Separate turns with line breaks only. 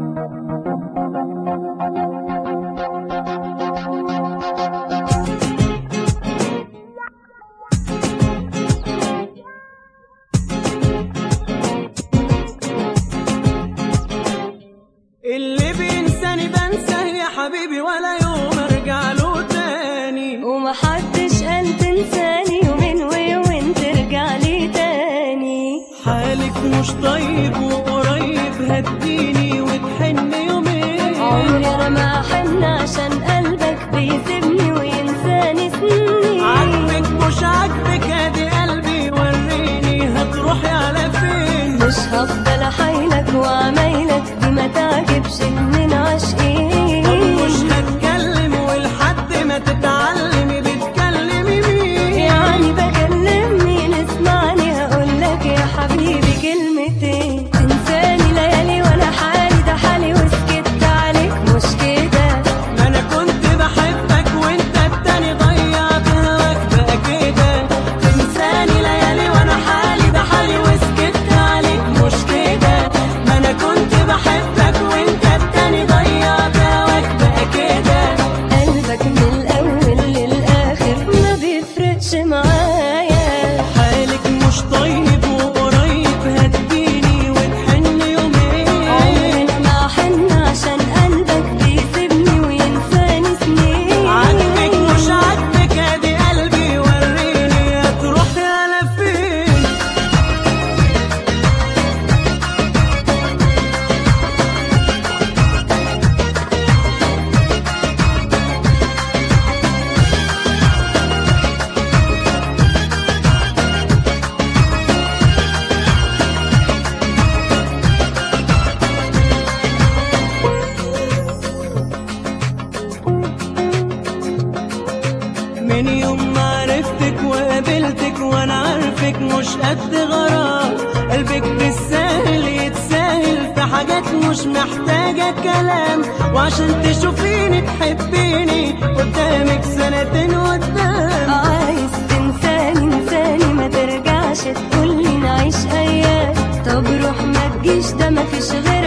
اللي بينساني بنساه يا حبيبي ولا يوم ارجع له تاني
ومحدش قال تنساني يومين ويومين ترجع لي تاني
حالك مش طيب وقريب هتجيني وتحن يومين
عمري انا ما حن عشان قلبك بيسيبني وينساني سنين
عاجبك مش عاجبك ادي قلبي وريني هتروحي على فين
مش هفضل احايلك وعمايلك دي ما تعجبش اتنين عاشقين
طب مش هتكلم ولحد ما تتعلمي بتكلمي مين
يعني بكلم مين اسمعني هقولك يا حبيبي كلمتين تنساني ليالي ولا حالي ده حالي وسكت عليك مش كده
ما انا كنت بحبك وانت التاني ضيعت هواك بقى كده تنساني ليالي وانا حالي ده حالي وسكت عليك مش كده ما انا كنت بحبك وانت التاني ضيعت هواك بقى كده
قلبك من الاول للاخر ما بيفرقش معايا
حالك مش طيب وقريب هتجيني وتحن يومين
عمرنا ما حن عشان قلبك بيسيبني وينساني سنين
عاجبك مش عاجبك ادي قلبي وريني هتروحي على فين من يوم ما عرفتك وقابلتك وانا عارفك مش قد غرام قلبك بالسهل يتساهل في حاجات مش محتاجة كلام وعشان تشوفيني تحبيني قدامك سنتين قدام
عايز تنساني انساني ما ترجعش تقولي نعيش ايام طب روح ما تجيش ده ما فيش غير